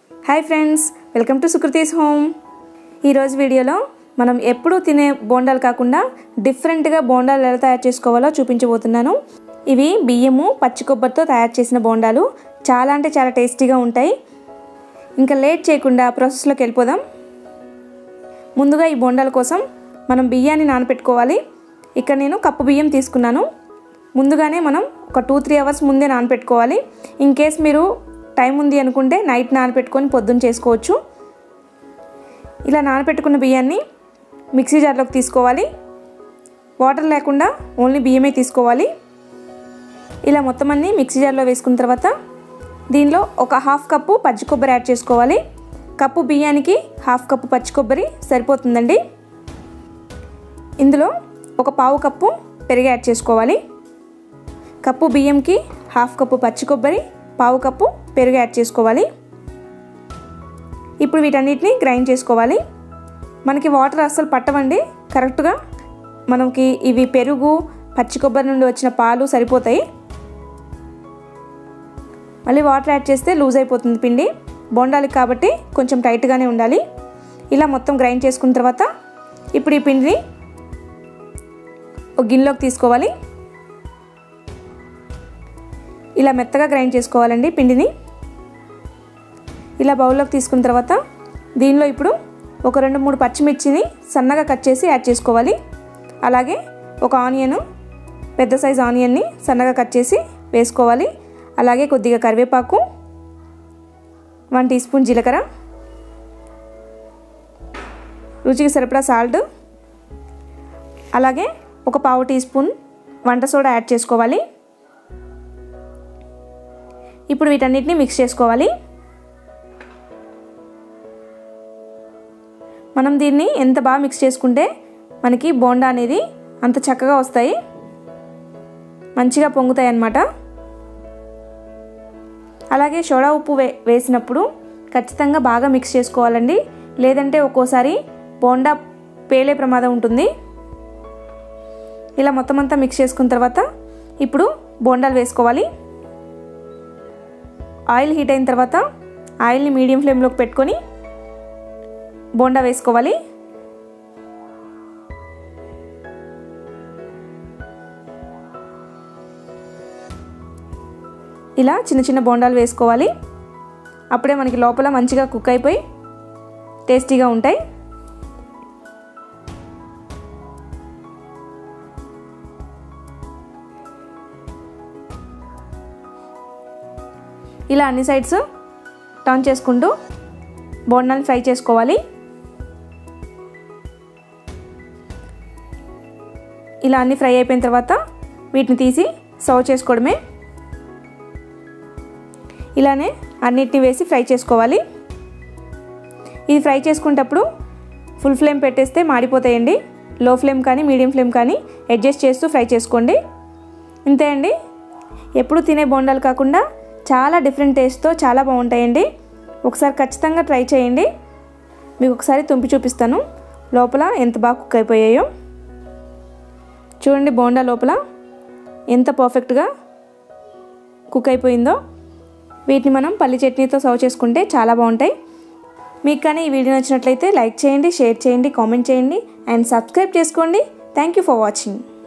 hi friends welcome to Sukruthi's home ఈరోజు వీడియోలో మనం ఎప్పుడూ తినే బోండాలు కాకుండా డిఫరెంట్గా బోండాలు ఎలా తయారు చేసుకోవాలో చూపించబోతున్నాను ఇవి బియ్యము పచ్చి కొబ్బరితో తయారు చేసిన బోండాలు చాలా అంటే చాలా టేస్టీగా ఉంటాయి ఇంకా లేట్ చేయకుండా ప్రాసెస్లోకి వెళ్ళిపోదాం ముందుగా ఈ బోండాల కోసం మనం బియ్యాన్ని నానపెట్టుకోవాలి ఇక్కడ నేను కప్పు బియ్యం తీసుకున్నాను ముందుగానే మనం ఒక టూ త్రీ అవర్స్ ముందే నానపెట్టుకోవాలి ఇన్ కేస్ మీరు టైం ఉంది అనుకుంటే నైట్ నానపెట్టుకొని పొద్దున్న చేసుకోవచ్చు ఇలా నానపెట్టుకున్న బియ్యాన్ని మిక్సీ జార్లోకి తీసుకోవాలి వాటర్ లేకుండా ఓన్లీ బియ్యమే తీసుకోవాలి ఇలా మొత్తం అన్ని మిక్సీ జార్లో వేసుకున్న తర్వాత దీనిలో ఒక హాఫ్ కప్పు పచ్చి కొబ్బరి యాడ్ చేసుకోవాలి కప్పు బియ్యానికి హాఫ్ కప్పు పచ్చి కొబ్బరి సరిపోతుందండి ఇందులో ఒక పావు కప్పు పెరుగు యాడ్ చేసుకోవాలి కప్పు బియ్యంకి హాఫ్ కప్పు పచ్చి కొబ్బరి పావు కప్పు పెరుగు యాడ్ చేసుకోవాలి ఇప్పుడు వీటన్నిటిని గ్రైండ్ చేసుకోవాలి మనకి వాటర్ అస్సలు పట్టవండి కరెక్ట్గా మనకి ఇవి పెరుగు పచ్చి కొబ్బరి నుండి వచ్చిన పాలు సరిపోతాయి మళ్ళీ వాటర్ యాడ్ చేస్తే లూజ్ అయిపోతుంది పిండి బోండాలి కాబట్టి కొంచెం టైట్గానే ఉండాలి ఇలా మొత్తం గ్రైండ్ చేసుకున్న తర్వాత ఇప్పుడు ఈ పిండిని ఒక గిన్నెలోకి తీసుకోవాలి ఇలా మెత్తగా గ్రైండ్ చేసుకోవాలండి పిండిని ఇలా బౌల్లోకి తీసుకున్న తర్వాత దీనిలో ఇప్పుడు ఒక రెండు మూడు పచ్చిమిర్చిని సన్నగా కట్ చేసి యాడ్ చేసుకోవాలి అలాగే ఒక ఆనియన్ పెద్ద సైజ్ ఆనియన్ని సన్నగా కట్ చేసి వేసుకోవాలి అలాగే కొద్దిగా కరివేపాకు వన్ టీ స్పూన్ జీలకర్ర రుచికి సరిపడా సాల్ట్ అలాగే ఒక పావు టీ స్పూన్ వంట సోడా యాడ్ చేసుకోవాలి ఇప్పుడు వీటన్నిటిని మిక్స్ చేసుకోవాలి మనం దీన్ని ఎంత బాగా మిక్స్ చేసుకుంటే మనకి బోండా అనేది అంత చక్కగా వస్తాయి మంచిగా పొంగుతాయి అన్నమాట అలాగే సోడా ఉప్పు వే వేసినప్పుడు ఖచ్చితంగా బాగా మిక్స్ చేసుకోవాలండి లేదంటే ఒక్కోసారి బోండా పేలే ప్రమాదం ఉంటుంది ఇలా మొత్తం అంతా మిక్స్ చేసుకున్న తర్వాత ఇప్పుడు బోండాలు వేసుకోవాలి ఆయిల్ హీట్ అయిన తర్వాత ఆయిల్ని మీడియం ఫ్లేమ్లోకి పెట్టుకొని బోండా వేసుకోవాలి ఇలా చిన్న చిన్న బోండాలు వేసుకోవాలి అప్పుడే మనకి లోపల మంచిగా కుక్ అయిపోయి టేస్టీగా ఉంటాయి ఇలా అన్ని సైడ్స్ టర్న్ చేసుకుంటూ బోండాన్ని ఫ్రై చేసుకోవాలి ఇలా అన్ని ఫ్రై అయిపోయిన తర్వాత వీటిని తీసి సర్వ్ చేసుకోవడమే ఇలానే అన్నిటిని వేసి ఫ్రై చేసుకోవాలి ఇది ఫ్రై చేసుకునేటప్పుడు ఫుల్ ఫ్లేమ్ పెట్టేస్తే మాడిపోతాయండి లో ఫ్లేమ్ కానీ మీడియం ఫ్లేమ్ కానీ అడ్జస్ట్ చేస్తూ ఫ్రై చేసుకోండి ఇంతే అండి ఎప్పుడు తినే బోండాలు కాకుండా చాలా డిఫరెంట్ టేస్ట్తో చాలా బాగుంటాయండి ఒకసారి ఖచ్చితంగా ట్రై చేయండి మీకు ఒకసారి తుంపి చూపిస్తాను లోపల ఎంత బాగా కుక్ అయిపోయాయో చూడండి బోండా లోపల ఎంత పర్ఫెక్ట్గా కుక్ అయిపోయిందో వీటిని మనం పల్లి చట్నీతో సర్వ్ చేసుకుంటే చాలా బాగుంటాయి మీకు కానీ ఈ వీడియో నచ్చినట్లయితే లైక్ చేయండి షేర్ చేయండి కామెంట్ చేయండి అండ్ సబ్స్క్రైబ్ చేసుకోండి థ్యాంక్ యూ ఫర్ వాచింగ్